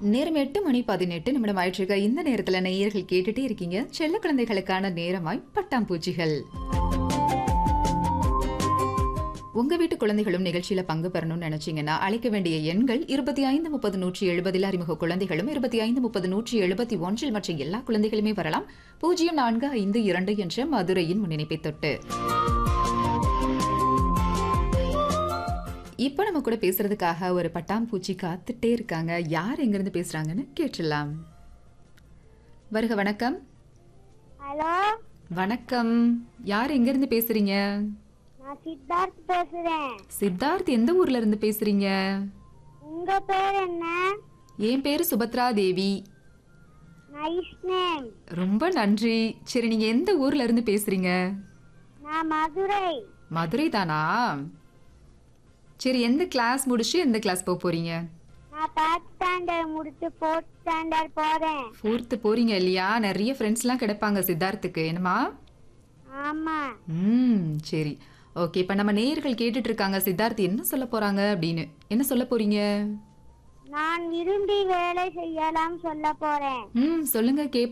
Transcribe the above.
நேரம் எட்டு மணி பதினெட்டு நிமிடம் ஆயிற்றுக்க இந்த நேரத்துல நேயர்கள் கேட்டுட்டே இருக்கீங்க செல்ல குழந்தைகளுக்கான நேரமாய் பட்டாம்பூச்சிகள் உங்க வீட்டு குழந்தைகளும் நிகழ்ச்சியில பங்கு பெறணும்னு நினைச்சீங்கன்னா அழைக்க வேண்டிய எண்கள் இருபத்தி ஐந்து முப்பது நூற்றி எழுபதில் அறிமுக குழந்தைகளும் இருபத்தி ஐந்து முப்பது நூற்றி எழுபத்தி ஒன்றில் மற்ற எல்லா குழந்தைகளுமே வரலாம் பூஜ்ஜியம் நான்கு ஐந்து இரண்டு என்ற மதுரையின் முன்னிணைப்பை தொட்டு இப்போ நம்ம கூட பேசுறதுக்காக ஒரு பட்டாம்பூச்சி காத்துட்டே இருக்காங்க யார் எங்கிருந்து பேசுறாங்கன்னு கேட்டுடலாம் வருக வணக்கம் ஹலோ வணக்கம் யார் எங்கிருந்து பேசுறீங்க நான் சித்தார்த் பேசுறேன் சித்தார்த் எந்த ஊர்ல இருந்து பேசுறீங்க உங்க பேர் என்ன என் பேரு சுபத்ரா தேவி நைஸ் நேம் ரொம்ப நன்றி சரி நீங்க எந்த ஊர்ல இருந்து பேசுறீங்க நான் மதுரை மதுரை தானா சரி எந்த கிளாஸ் முடிச்சு எந்த கிளாஸ் போக போறீங்க நான் தேர்ட் ஸ்டாண்டர்ட் முடிச்சு ஃபோர்த் ஸ்டாண்டர்ட் போறேன் ஃபோர்த்து போறீங்க இல்லையா நிறைய ஃப்ரெண்ட்ஸ்லாம் கிடைப்பாங்க சித்தார்த்துக்கு என்னமா ஆமா ம் சரி ஓகே இப்போ நம்ம நேயர்கள் கேட்டுட்டு இருக்காங்க சித்தார்த் என்ன சொல்ல போறாங்க அப்படின்னு என்ன சொல்ல போறீங்க நான் விரும்பி வேலை செய்யலாம் சொல்ல போறேன் ம் சொல்லுங்க கே